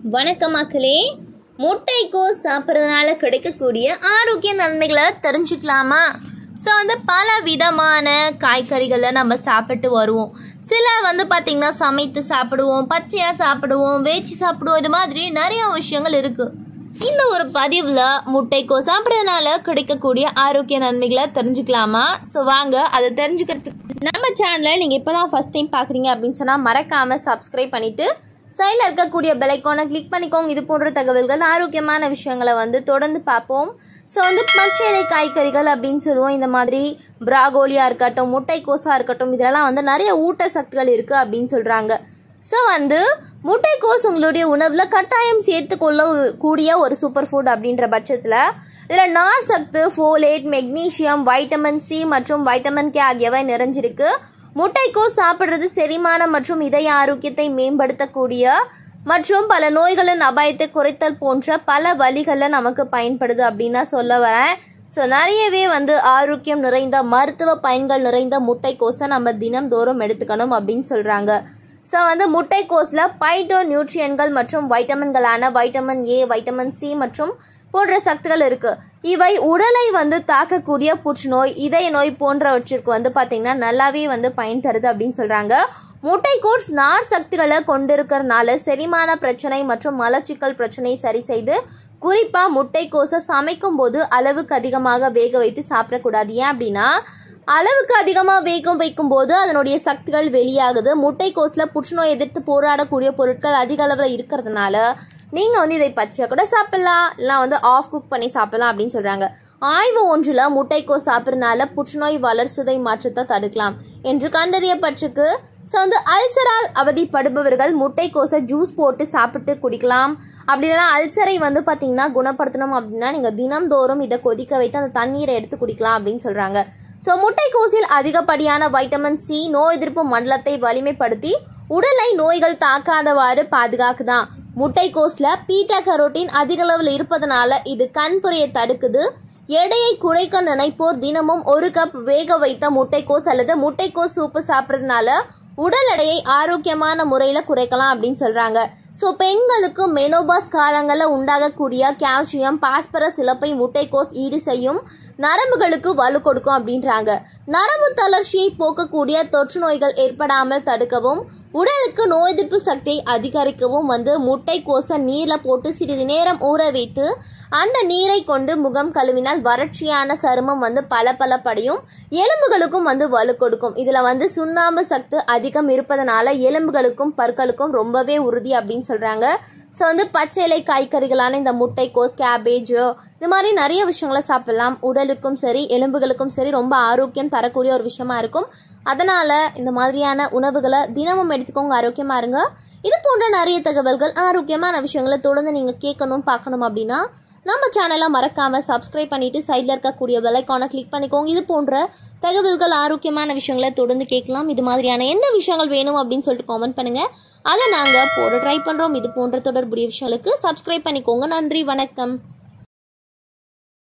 வணக்கம் மக்களே முட்டைக்கோஸ் சாப்பிட்றதுனால கிடைக்கக்கூடிய ஆரோக்கிய நன்மைகளை தெரிஞ்சுக்கலாமா ஸோ வந்து பல விதமான காய்கறிகளை நம்ம சாப்பிட்டு வருவோம் சில வந்து பார்த்திங்கன்னா சமைத்து சாப்பிடுவோம் பச்சையாக சாப்பிடுவோம் வேச்சு சாப்பிடுவோம் இது மாதிரி நிறைய விஷயங்கள் இருக்குது இந்த ஒரு பதிவில் முட்டைக்கோஸ் சாப்பிட்றதுனால கிடைக்கக்கூடிய ஆரோக்கிய நன்மைகளை தெரிஞ்சுக்கலாமா ஸோ வாங்க அதை தெரிஞ்சுக்கிறதுக்கு நம்ம சேனலை நீங்கள் இப்போ தான் ஃபஸ்ட் டைம் பார்க்குறீங்க அப்படின்னு சொன்னால் மறக்காமல் சப்ஸ்கிரைப் பண்ணிவிட்டு சைடில் இருக்கக்கூடிய பெலைக்கானை கிளிக் பண்ணிக்கோங்க இது போன்ற தகவல்கள் ஆரோக்கியமான விஷயங்களை வந்து தொடர்ந்து பார்ப்போம் ஸோ வந்து பச்சை காய்கறிகள் அப்படின்னு சொல்லுவோம் இந்த மாதிரி பிராகோலியாக இருக்கட்டும் முட்டைக்கோஸாக இருக்கட்டும் இதெல்லாம் வந்து நிறைய ஊட்டச்சத்துக்கள் இருக்குது அப்படின்னு சொல்கிறாங்க ஸோ வந்து முட்டைக்கோஸ் உங்களுடைய உணவில் கட்டாயம் சேர்த்து கொள்ள கூடிய ஒரு சூப்பர் ஃபுட் அப்படின்ற பட்சத்தில் இதில் நார் சத்து ஃபோலேட் மெக்னீஷியம் வைட்டமின் சி மற்றும் வைட்டமின் கே ஆகியவை நிறைஞ்சிருக்கு முட்டைக்கோஸ் சாப்பிட்றது செரிமானம் மற்றும் இதய ஆரோக்கியத்தை மேம்படுத்தக்கூடிய மற்றும் பல நோய்களின் அபாயத்தை குறைத்தல் போன்ற பல வழிகளில் நமக்கு பயன்படுது அப்படின்னு நான் சொல்ல வரேன் ஸோ நிறையவே வந்து ஆரோக்கியம் நிறைந்த மருத்துவ பயன்கள் நிறைந்த முட்டைக்கோஸை நம்ம தினம்தோறும் எடுத்துக்கணும் அப்படின்னு சொல்கிறாங்க ஸோ வந்து முட்டைக்கோஸில் பைட்டோ நியூட்ரியன்கள் மற்றும் வைட்டமின்களான வைட்டமின் ஏ வைட்டமின் சி மற்றும் போன்ற சக்திகள் இருக்குது இவை உடலை வந்து தாக்கக்கூடிய புற்றுநோய் இதய நோய் போன்றவற்றிற்கு வந்து பார்த்திங்கன்னா நல்லாவே வந்து பயன் தருது அப்படின்னு சொல்கிறாங்க முட்டைக்கோஸ் நார் சக்திகளை கொண்டிருக்கிறதுனால செரிமான பிரச்சனை மற்றும் மலச்சிக்கல் பிரச்சனை சரி செய்து குறிப்பாக முட்டைக்கோஸை சமைக்கும் போது அளவுக்கு அதிகமாக வேக வைத்து சாப்பிடக்கூடாது ஏன் அப்படின்னா அளவுக்கு அதிகமாக வேகம் வைக்கும்போது அதனுடைய சக்திகள் வெளியாகுது முட்டைக்கோஸில் புற்றுநோய் எதிர்த்து போராடக்கூடிய பொருட்கள் அதிக அளவில் இருக்கிறதுனால நீங்கள் வந்து இதை பச்சையாக கூட சாப்பிட்லாம் இல்லை வந்து ஆஃப் குக் பண்ணி சாப்பிடலாம் அப்படின்னு சொல்கிறாங்க ஆய்வு ஒன்றில் முட்டைக்கோஸ் சாப்பிட்றதுனால புற்றுநோய் வளர்ச்சிதை மாற்றத்தை தடுக்கலாம் என்று கண்டறியப்பட்டிருக்கு ஸோ வந்து அல்சரால் அவதிப்படுபவர்கள் முட்டைக்கோஸை ஜூஸ் போட்டு சாப்பிட்டு குடிக்கலாம் அப்படி இல்லைனா அல்சரை வந்து பார்த்தீங்கன்னா குணப்படுத்தணும் அப்படின்னா நீங்கள் தினம்தோறும் இதை கொதிக்க வைத்து அந்த தண்ணீரை எடுத்து குடிக்கலாம் அப்படின்னு சொல்கிறாங்க ஸோ முட்டைக்கோஸில் அதிகப்படியான வைட்டமின் சி நோய் எதிர்ப்பு மண்டலத்தை வலிமைப்படுத்தி உடலை நோய்கள் தாக்காதவாறு பாதுகாக்குதான் முட்டைக்கோஸில் பீட்டா கரோட்டின் அதிக அளவில் இருப்பதனால இது கண்புரையை தடுக்குது எடையை குறைக்க நினைப்போர் தினமும் ஒரு கப் வேக வைத்த முட்டைக்கோஸ் அல்லது முட்டைக்கோஸ் சூப்பு சாப்பிட்றதுனால உடல் எடையை ஆரோக்கியமான முறையில் குறைக்கலாம் அப்படின்னு சொல்கிறாங்க ஸோ பெண்களுக்கு மெனோபாஸ் காலங்களில் உண்டாகக்கூடிய கால்சியம் பாஸ்பரஸ் இழப்பை முட்டைக்கோஸ் ஈடு செய்யும் நரம்புகளுக்கு வலு கொடுக்கும் அப்படின்றாங்க நரம்பு தளர்ச்சியை போக்கக்கூடிய தொற்று நோய்கள் ஏற்படாமல் தடுக்கவும் உடலுக்கு நோய் எதிர்ப்பு சக்தியை அதிகரிக்கவும் வந்து முட்டைக்கோஸை நீரில் போட்டு சிறிது நேரம் ஊற வைத்து அந்த நீரை கொண்டு முகம் கழுவினால் வறட்சியான சருமம் வந்து பல பலப்படையும் எலும்புகளுக்கும் வந்து வலு கொடுக்கும் இதில் வந்து சுண்ணாம்பு சத்து அதிகம் இருப்பதனால எலும்புகளுக்கும் பற்களுக்கும் ரொம்பவே உறுதி அப்படின்னு சொல்கிறாங்க ஸோ வந்து பச்சை இலை காய்கறிகளான இந்த முட்டைக்கோஸ் கேபேஜ் இது மாதிரி நிறைய விஷயங்களை சாப்பிடலாம் உடலுக்கும் சரி எலும்புகளுக்கும் சரி ரொம்ப ஆரோக்கியம் தரக்கூடிய ஒரு விஷயமா இருக்கும் அதனால் இந்த மாதிரியான உணவுகளை தினமும் எடுத்துக்கோங்க ஆரோக்கியமாக இருங்க இது போன்ற நிறைய தகவல்கள் ஆரோக்கியமான விஷயங்களை தொடர்ந்து நீங்கள் கேட்கணும் பார்க்கணும் அப்படின்னா நம்ம சேனலை மறக்காமல் சப்ஸ்கிரைப் பண்ணிவிட்டு சைடில் இருக்கக்கூடிய பெலைக்கானை கிளிக் பண்ணிக்கோங்க இது போன்ற தகவல்கள் ஆரோக்கியமான விஷயங்களை தொடர்ந்து கேட்கலாம் இது மாதிரியான எந்த விஷயங்கள் வேணும் அப்படின்னு சொல்லிட்டு காமெண்ட் பண்ணுங்கள் அதை நாங்கள் போட ட்ரை பண்ணுறோம் இது போன்ற தொடர்புடைய விஷயங்களுக்கு சப்ஸ்கிரைப் பண்ணிக்கோங்க நன்றி வணக்கம்